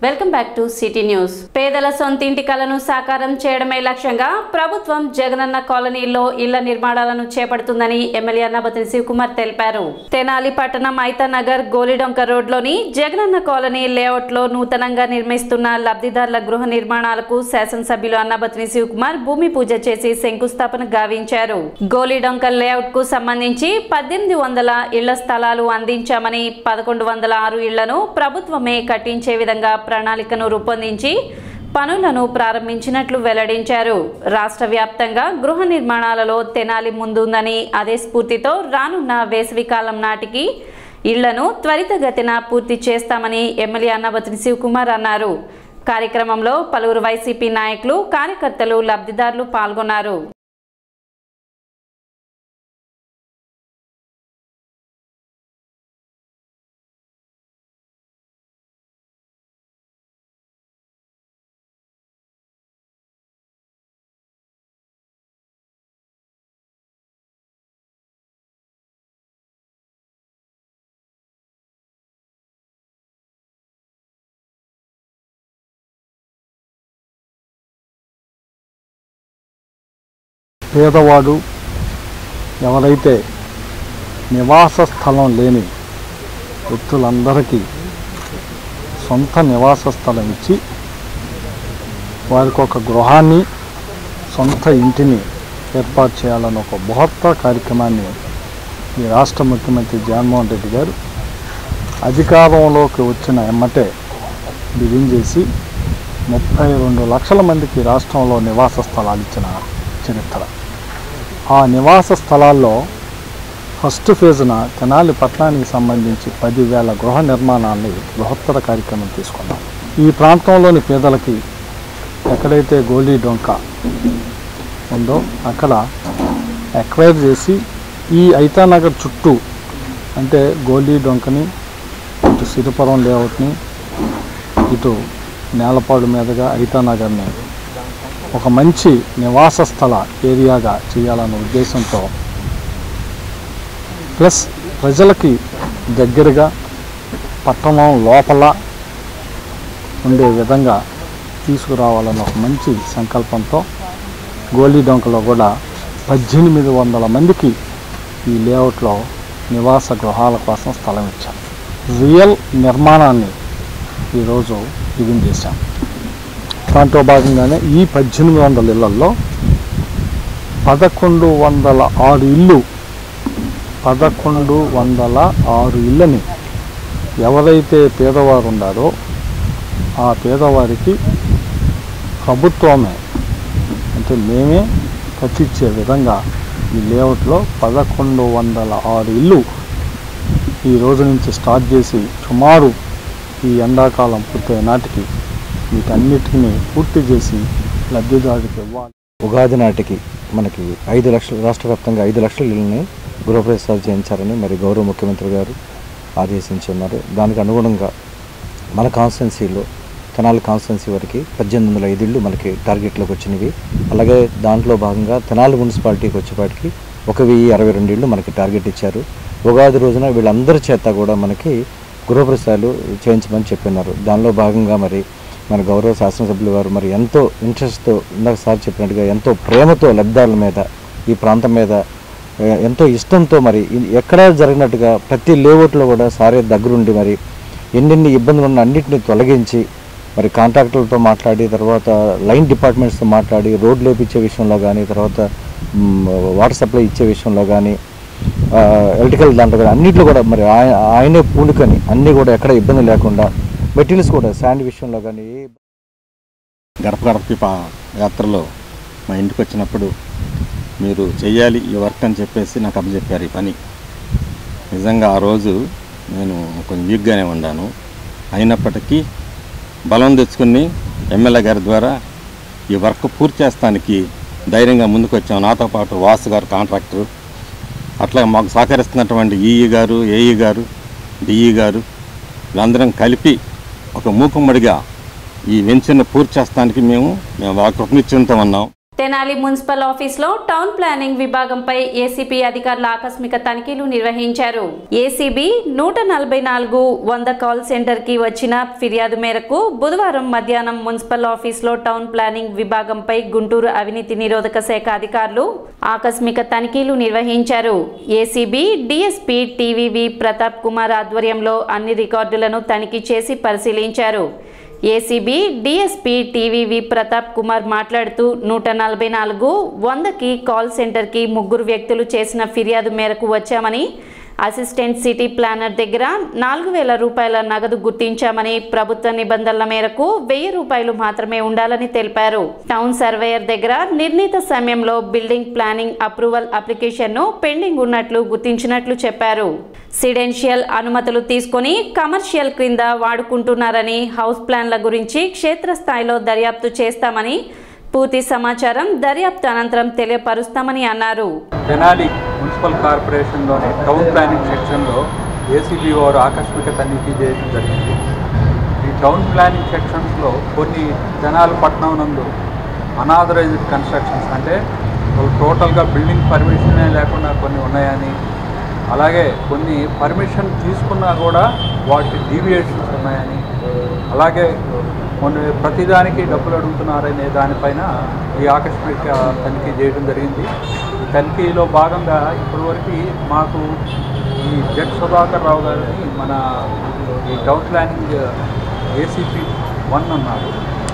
welcome back to city news పేదల సొంతింటి కలను సాకారం చేయడమే లక్ష్యంగా ప్రభుత్వం జగనన్న కాలనీలో ఇళ్ల నిర్మాణాలను చేపడుతుందని ఎమ్మెల్యే అన్నబతిని శివకుమార్ తెలిపారు తెనాలి పట్టణం ఐతానగర్ గోలిడొంక రోడ్లోని జగనన్న కాలనీ లేఅవుట్ లో నూతనంగా నిర్మిస్తున్న లబ్ధిదారుల గృహ నిర్మాణాలకు శాసనసభ్యులు అన్నబతిని శివకుమార్ భూమి పూజ చేసి శంకుస్థాపన గావించారు గోలిడొంక లేఅవుట్ కు సంబంధించి పద్దెనిమిది వందల ఇళ్ల స్థలాలు అందించామని పదకొండు వందల ఆరు ఇళ్లను ప్రభుత్వమే కట్టించే విధంగా ప్రణాళికను రూపొందించి పనులను ప్రారంభించినట్లు వెల్లడించారు రాష్ట్ర వ్యాప్తంగా గృహ నిర్మాణాలలో తెనాలి ముందుందని అదే స్ఫూర్తితో రానున్న వేసవికాలం నాటికి ఇళ్లను త్వరితగతిన పూర్తి చేస్తామని ఎమ్మెల్యే అన్నబతిని శివకుమార్ అన్నారు కార్యక్రమంలో పలువురు వైసీపీ నాయకులు కార్యకర్తలు లబ్ధిదారులు పాల్గొన్నారు పేదవాడు ఎవరైతే నివాస స్థలం లేని వ్యక్తులందరికీ సొంత నివాస స్థలం ఇచ్చి వారికి ఒక గృహాన్ని సొంత ఇంటిని ఏర్పాటు చేయాలని ఒక బృహత్తర కార్యక్రమాన్ని ఈ రాష్ట్ర ముఖ్యమంత్రి జగన్మోహన్ రెడ్డి గారు అధికారంలోకి వచ్చిన ఎమ్మటే బిగిన్ చేసి ముప్పై రెండు లక్షల మందికి రాష్ట్రంలో నివాస స్థలాలు ఇచ్చిన చరిత్ర ఆ నివాస స్థలాల్లో ఫస్ట్ ఫేజ్న తెనాలి పట్టణానికి సంబంధించి పదివేల గృహ నిర్మాణాన్ని బృహత్తర కార్యక్రమం తీసుకున్నాం ఈ ప్రాంతంలోని పేదలకి ఎక్కడైతే గోలీ డొంక ఉందో అక్కడ ఎక్వైర్ చేసి ఈ ఐతానగర్ చుట్టూ అంటే గోలీ డొంకని ఇటు సిరిపురం లేఅవుట్ని ఇటు నేలపాడు మీదుగా ఐతానగర్ని ఒక మంచి నివాస స్థల ఏరియాగా చేయాలన్న ఉద్దేశంతో ప్లస్ ప్రజలకి దగ్గరగా పట్టణం లోపల ఉండే విధంగా తీసుకురావాలన్న ఒక మంచి సంకల్పంతో గోలీ డొంకలో కూడా పద్దెనిమిది వందల మందికి ఈ లేఅవుట్లో నివాస గృహాల కోసం స్థలం ఇచ్చాం రియల్ నిర్మాణాన్ని ఈరోజు బిగిన్ చేశాం దాంట్లో భాగంగానే ఈ పద్దెనిమిది వందల ఇళ్లలో పదకొండు వందల ఆరు ఇల్లు పదకొండు వందల ఆరు ఇళ్ళని ఎవరైతే పేదవారు ఉన్నారో ఆ పేదవారికి ప్రభుత్వమే అంటే మేమే కట్టించే విధంగా ఈ లేఅవుట్లో పదకొండు వందల ఆరు ఇల్లు ఈ రోజు నుంచి స్టార్ట్ చేసి సుమారు ఈ ఎండాకాలం పూర్తయ్యే నాటికి వీటన్నిటిని పూర్తి చేసి లబ్ధిదారుడికి ఇవ్వాలి ఉగాది నాటికి మనకి ఐదు లక్షలు రాష్ట్ర వ్యాప్తంగా ఐదు లక్షల ఇళ్ళని గృహప్రవేశాలు చేయించారని మరి గౌరవ ముఖ్యమంత్రి గారు ఆదేశించున్నారు దానికి అనుగుణంగా మన కాన్స్టిట్యున్సీలో తెనాలి కాన్స్టిట్యున్సీ వరకు పద్దెనిమిది వందల ఐదు ఇళ్ళు మనకి టార్గెట్లోకి వచ్చినవి అలాగే దాంట్లో భాగంగా తెనాలి మున్సిపాలిటీకి వచ్చేపాటికి ఒక వెయ్యి అరవై రెండు ఇళ్ళు మనకి టార్గెట్ ఇచ్చారు ఉగాది రోజున వీళ్ళందరి చేత కూడా మనకి గృహప్రవేశాలు చేయించమని చెప్పినారు దానిలో భాగంగా మరి మన గౌరవ శాసనసభ్యులు వారు మరి ఎంతో ఇంట్రెస్ట్తో ఇందాక సార్ చెప్పినట్టుగా ఎంతో ప్రేమతో లబ్ధిదారుల మీద ఈ ప్రాంతం మీద ఏ, ఎంతో ఇష్టంతో మరి ఇ- ఎక్కడా జరిగినట్టుగా ప్రతి లేఅవుట్లో కూడా సారే దగ్గరుండి మరి ఎన్నెన్ని ఇబ్బందులు ఉన్న అన్నింటినీ తొలగించి మరి కాంట్రాక్టర్లతో మాట్లాడి తర్వాత లైన్ డిపార్ట్మెంట్స్తో మాట్లాడి రోడ్లు వేపించే విషయంలో కానీ తర్వాత మ్, వాటర్ సప్లై ఇచ్చే విషయంలో కానీ ఆ, ఎలక్ట్రికల్ దాంట్లో కూడా అన్నింటిలో కూడా మరి ఆయ- ఆయనే పూనుకొని అన్నీ కూడా ఎక్కడ ఇబ్బంది లేకుండా మెటీరియల్స్ కూడా శాండ్ విషయంలో కానీ ఏ గడప గడపకి పా యాత్రలో మా ఇంటికి వచ్చినప్పుడు మీరు చెయ్యాలి ఈ వర్క్ అని చెప్పేసి నాకు అప్పచెప్పారు ఈ పని నిజంగా ఆ రోజు నేను కొంచెం వీక్గానే ఉన్నాను అయినప్పటికీ బలం తెచ్చుకుని ఎమ్మెల్యే గారి ద్వారా ఈ వర్క్ పూర్తి చేస్తానికి ధైర్యంగా ముందుకు వచ్చాం నాతో పాటు వాసు గారు కాంట్రాక్టర్ అట్లా మాకు సహకరిస్తున్నటువంటి ఈఈ గారు ఏఈ గారు డిఈ గారు వీళ్ళందరం కలిపి ఒక మూకుమ్మడిగా ఈ వెంచర్ను పూర్తి చేస్తానికి మేము మేము కృతనిశ్చయంతో ఉన్నాం తెనాలి మున్సిపల్ ఆఫీస్లో టౌన్ ప్లానింగ్ విభాగంపై ఏసీపీ అధికారుల ఆకస్మిక తనిఖీలు నిర్వహించారు ఏసీబీ నూట నలభై నాలుగు వంద కాల్ సెంటర్ కి వచ్చిన ఫిర్యాదు మేరకు బుధవారం మధ్యాహ్నం మున్సిపల్ ఆఫీస్లో టౌన్ ప్లానింగ్ విభాగంపై గుంటూరు అవినీతి నిరోధక శాఖ అధికారులు ఆకస్మిక తనిఖీలు నిర్వహించారు ACB DSP TVV Pratap Kumar ఆధ్వర్యంలో అన్ని రికార్డులను తనిఖీ చేసి పరిశీలించారు ACB DSP TVV Pratap Kumar మాట్లాడుతూ నూట నలభై నాలుగు వందకి కాల్ సెంటర్కి ముగ్గురు వ్యక్తులు చేసిన ఫిర్యాదు మేరకు వచ్చామని అసిస్టెంట్ సిటీ ప్లానర్ దగ్గర నాలుగు వేల రూపాయల నగదు గుర్తించామని ప్రభుత్వ నిబంధనల మేరకు వెయ్యి రూపాయలు మాత్రమే ఉండాలని తెలిపారు టౌన్ సర్వేయర్ దగ్గర నిర్ణీత సమయంలో బిల్డింగ్ ప్లానింగ్ అప్రూవల్ అప్లికేషన్ను పెండింగ్ ఉన్నట్లు గుర్తించినట్లు చెప్పారు సిడెన్షియల్ అనుమతులు తీసుకొని కమర్షియల్ క్రింద వాడుకుంటున్నారని హౌస్ ప్లాన్ల గురించి క్షేత్రస్థాయిలో దర్యాప్తు చేస్తామని పూర్తి సమాచారం దర్యాప్తు అనంతరం తెలియపరుస్తామని అన్నారు తెనాలి మున్సిపల్ కార్పొరేషన్లోని టౌన్ ప్లానింగ్ సెక్షన్లో ఏసీబీ వారు ఆకస్మిక తనిఖీ చేయడం జరిగింది ఈ టౌన్ ప్లానింగ్ సెక్షన్స్లో కొన్ని తెనాలి పట్టణం నందు అనాథరైజ్డ్ కన్స్ట్రక్షన్స్ అంటే టోటల్గా బిల్డింగ్ పర్మిషనే లేకుండా కొన్ని ఉన్నాయని అలాగే కొన్ని పర్మిషన్ తీసుకున్నా కూడా వాటికి డీవియేషన్స్ ఉన్నాయని అలాగే కొన్ని ప్రతిదానికి డబ్బులు అడుగుతున్నారనే దానిపైన ఈ ఆకస్మిక తనిఖీ చేయడం జరిగింది ఈ తనిఖీలో భాగంగా ఇప్పటివరకు మాకు ఈ జడ్ సుధాకర్ రావు గారిని మన ఈ టౌన్ ప్లానింగ్ ఏసీపీ వన్ ఉన్నారు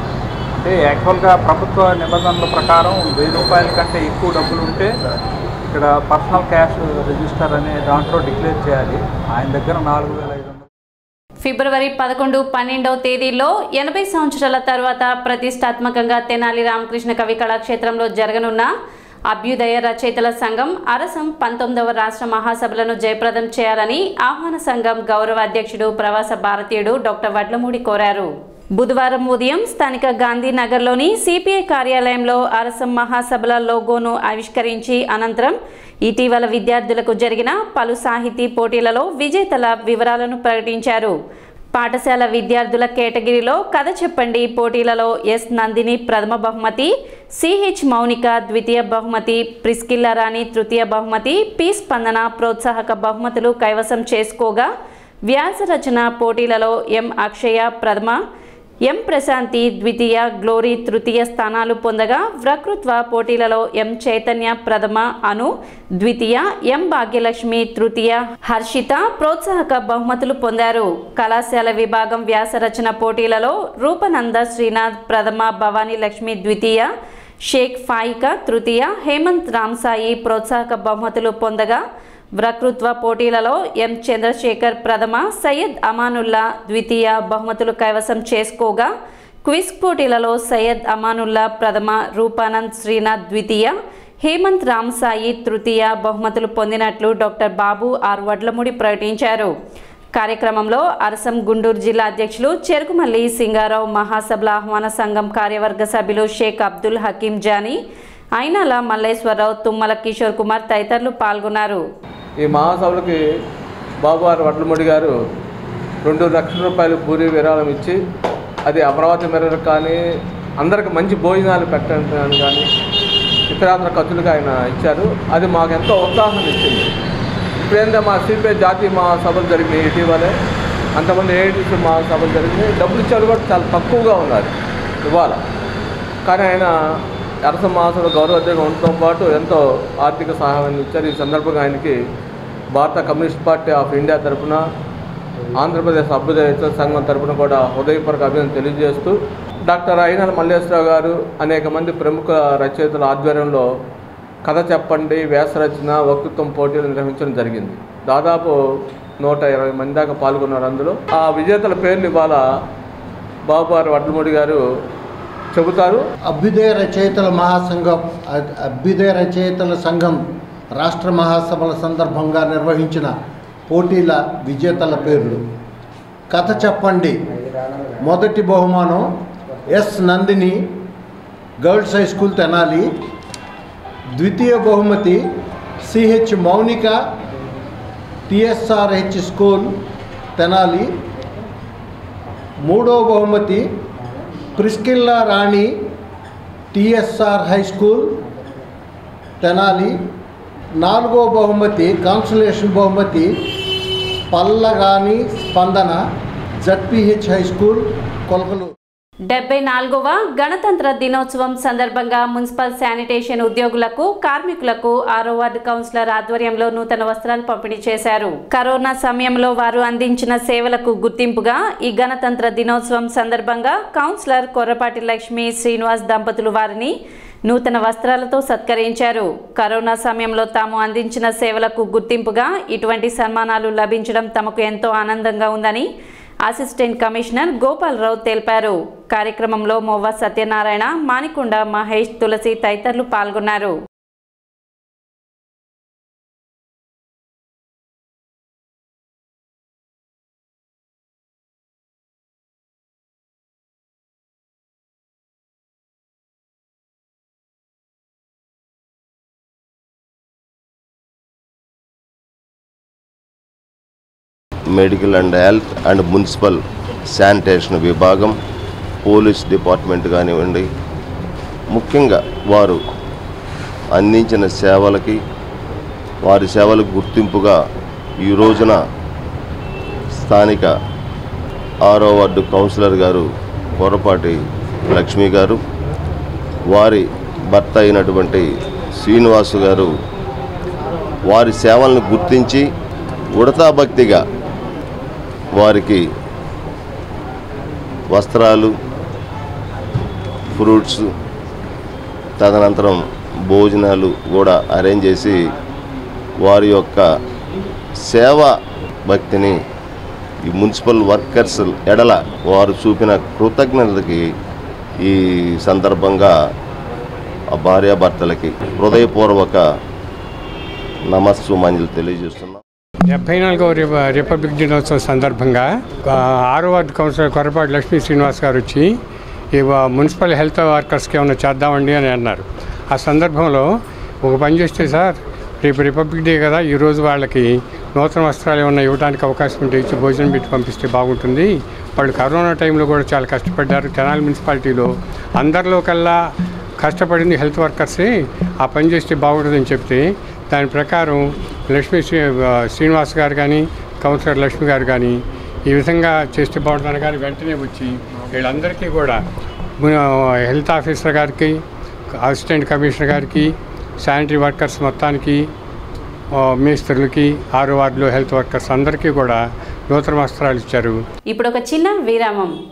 అంటే యాక్చువల్గా ప్రభుత్వ నిబంధనల ప్రకారం వెయ్యి రూపాయల కంటే ఎక్కువ డబ్బులు ఉంటే ఇక్కడ పర్సనల్ క్యాష్ రిజిస్టర్ అనే దాంట్లో డిక్లేర్ చేయాలి ఆయన దగ్గర నాలుగు వేల ఐదు వందలు ఫిబ్రవరి పదకొండు పన్నెండవ తేదీలో ఎనభై సంవత్సరాల తర్వాత ప్రతిష్టాత్మకంగా తెనాలి రామకృష్ణ కవి కళాక్షేత్రంలో జరగనున్న అభ్యుదయ రచయితల సంఘం అరసం పంతొమ్మిదవ రాష్ట్ర మహాసభలను జయప్రదం చేయాలని ఆహ్వాన సంఘం గౌరవ అధ్యక్షుడు ప్రవాస భారతీయుడు డాక్టర్ వడ్లమూడి కోరారు బుధవారం ఉదయం స్థానిక గాంధీనగర్లోని సిపిఐ కార్యాలయంలో అరసం మహాసభల లోగోను ఆవిష్కరించి అనంతరం ఇటీవల విద్యార్థులకు జరిగిన పలు సాహితీ పోటీలలో విజేతల వివరాలను ప్రకటించారు పాఠశాల విద్యార్థుల కేటగిరీలో కథ చెప్పండి పోటీలలో ఎస్ నందిని ప్రథమ బహుమతి సిహెచ్ మౌనిక ద్వితీయ బహుమతి ప్రిస్కిల్ల రాణి తృతీయ బహుమతి పి స్పందన ప్రోత్సాహక బహుమతులు కైవసం చేసుకోగా వ్యాస రచన పోటీలలో ఎం అక్షయ ప్రథమ ఎం ప్రశాంతి ద్వితీయ గ్లోరీ తృతీయ స్థానాలు పొందగా వక్తృత్వ పోటీలలో ఎం చైతన్య ప్రథమ అను ద్వితీయ ఎం భాగ్యలక్ష్మి తృతీయ హర్షిత ప్రోత్సాహక బహుమతులు పొందారు కళాశాల విభాగం వ్యాస రచన పోటీలలో రూపనంద శ్రీనాథ్ ప్రథమ భవానీ లక్ష్మి ద్వితీయ షేక్ ఫాయిక తృతీయ హేమంత్ రామ్సాయి ప్రోత్సాహక బహుమతులు పొందగా వక్తృత్వ పోటీలలో ఎం చంద్రశేఖర్ ప్రథమ సయ్యద్ అమానుల్లా ద్వితీయ బహుమతులు కైవసం చేసుకోగా క్విజ్ పోటీలలో సయ్యద్ అమానుల్లా ప్రథమ రూపానంద్ శ్రీనాథ్ ద్వితీయ హేమంత్ రామ్సాయి తృతీయ బహుమతులు పొందినట్లు డాక్టర్ బాబు ఆర్ వడ్లముడి ప్రకటించారు కార్యక్రమంలో అరసం గుంటూరు జిల్లా అధ్యక్షులు చెరుకుమల్లి సింగారావు మహాసభల ఆహ్వాన సంఘం కార్యవర్గ సభ్యులు షేక్ అబ్దుల్ హకీం జానీ అయినాల మల్లేశ్వరరావు తుమ్మల కిషోర్ కుమార్ తదితరులు పాల్గొన్నారు ఈ మహాసభలకి బాబువారి వడ్లముడి గారు రెండు లక్షల రూపాయలు పూరి విరాళం ఇచ్చి అది అమరావతి మేరకు కానీ అందరికి మంచి భోజనాలు పెట్టడానికి కానీ ఇతరాతర ఖర్చులుగా ఆయన ఇచ్చారు అది మాకు ఎంతో ఉత్సాహం ఇచ్చింది ఇప్పుడేంటే మా సిపిఐ జాతీయ మహాసభలు జరిగినాయి ఇటీవలే అంతమంది ఏఐటీసీ మహాసభలు జరిగినాయి డబ్బులు ఇచ్చారు కూడా చాలా తక్కువగా ఉన్నారు ఇవాళ కానీ ఆయన అరస మహాసభ గౌరవధ్యంగా ఉండటంతో పాటు ఎంతో ఆర్థిక సహాయాన్ని ఇచ్చారు ఈ సందర్భంగా ఆయనకి భారత కమ్యూనిస్ట్ పార్టీ ఆఫ్ ఇండియా తరఫున ఆంధ్రప్రదేశ్ అభ్యుదయ సంఘం తరఫున కూడా హృదయపూర్వక అభినందన తెలియజేస్తూ డాక్టర్ అయినాల మల్లేశ్వరరావు గారు అనేక మంది ప్రముఖ రచయితల ఆధ్వర్యంలో కథ చెప్పండి వ్యాస రచన వక్తృత్వం పోటీలు నిర్వహించడం జరిగింది దాదాపు నూట ఇరవై మంది దాకా పాల్గొన్నారు అందులో ఆ విజేతల పేర్లు ఇవాళ బాబువారి వడ్లమూడి గారు చెబుతారు అభ్యుదయ రచయితల మహాసంఘం అ- అభ్యుదయ రచయితల సంఘం రాష్ట్ర మహాసభల సందర్భంగా నిర్వహించిన పోటీల విజేతల పేర్లు కథ చెప్పండి మొదటి బహుమానం S Nandini girls high school Tenali ద్వితీయ బహుమతి CH Mounika TSRH school Tenali మూడో బహుమతి Priscilla Rani TSR high school Tenali నాలుగో బహుమతి కాన్సులేషన్ బహుమతి పల్లగాని స్పందన జడ్పిహెచ్ హై స్కూల్ కొలకలు డెబ్బై నాలుగవ గణతంత్ర దినోత్సవం సందర్భంగా మున్సిపల్ శానిటేషన్ ఉద్యోగులకు కార్మికులకు ఆరో వార్డు కౌన్సిలర్ ఆధ్వర్యంలో నూతన వస్త్రాలు పంపిణీ చేశారు కరోనా సమయంలో వారు అందించిన సేవలకు గుర్తింపుగా ఈ గణతంత్ర దినోత్సవం సందర్భంగా కౌన్సిలర్ కొర్రపాటి లక్ష్మి శ్రీనివాస్ దంపతులు వారిని నూతన వస్త్రాలతో సత్కరించారు కరోనా సమయంలో తాము అందించిన సేవలకు గుర్తింపుగా ఇటువంటి సన్మానాలు లభించడం తమకు ఎంతో ఆనందంగా ఉందని అసిస్టెంట్ కమిషనర్ గోపాలరావు తెలిపారు కార్యక్రమంలో మొవ్వ సత్యనారాయణ మానికొండ మహేష్ తులసి తదితరులు పాల్గొన్నారు medical and health and municipal sanitation విభాగం పోలీస్ డిపార్ట్మెంట్ కానివ్వండి ముఖ్యంగా వారు అందించిన సేవలకి వారి సేవలకు గుర్తింపుగా ఈ రోజున స్థానిక ఆరో వార్డు కౌన్సిలర్ గారు కొరపాటి లక్ష్మి గారు వారి భర్త అయినటువంటి శ్రీనివాసు గారు వారి సేవలను గుర్తించి ఉడతా భక్తిగా వారికి వస్త్రాలు ఫ్రూట్స్ తదనంతరం భోజనాలు కూడా అరేంజ్ చేసి వారి యొక్క సేవా భక్తిని ఈ మున్సిపల్ వర్కర్స్ ఎడల వారు చూపిన కృతజ్ఞతకి ఈ సందర్భంగా ఆ భార్యాభర్తలకి హృదయపూర్వక నమస్సుమాంజలు తెలియజేస్తున్నాం డెబ్బై నాలుగవ రిప- రిపబ్లిక్ దినోత్సవం సందర్భంగా ఆ, ఆరో వార్డు కౌన్సిలర్ కొరపాటి లక్ష్మీ శ్రీనివాస్ గారు వచ్చి ఈ వ- మున్సిపల్ హెల్త్ వర్కర్స్కి ఏమైనా చేద్దామండి అని అన్నారు ఆ సందర్భంలో ఒక పని చేస్తే సార్ రేపు రిపబ్లిక్ డే కదా ఈరోజు వాళ్ళకి నూతన వస్త్రాలు ఏమైనా ఇవ్వడానికి అవకాశం ఉంటే ఇచ్చి భోజనం పెట్టి పంపిస్తే బాగుంటుంది వాళ్ళు కరోనా టైంలో కూడా చాలా కష్టపడ్డారు తెనాలి మున్సిపాలిటీలో అందరిలో కల్లా కష్టపడింది హెల్త్ వర్కర్సే ఆ పని చేస్తే బాగుంటుందని చెప్తే దాని ప్రకారం లక్ష్మీ శ్రీ ఆ, శ్రీనివాస్ గారు కానీ కౌన్సిలర్ లక్ష్మి గారు కానీ ఈ విధంగా చేస్తే బాగుంటుందని కానీ వెంటనే వచ్చి వీళ్ళందరికీ కూడా మన హెల్త్ ఆఫీసర్ గారికి అసిస్టెంట్ కమిషనర్ గారికి శానిటరీ వర్కర్స్ మొత్తానికి ఆ, మేస్త్రులకి ఆరు వార్డులో హెల్త్ వర్కర్స్ అందరికీ కూడా నూతన వస్త్రాలు ఇచ్చారు ఇప్పుడు ఒక చిన్న విరామం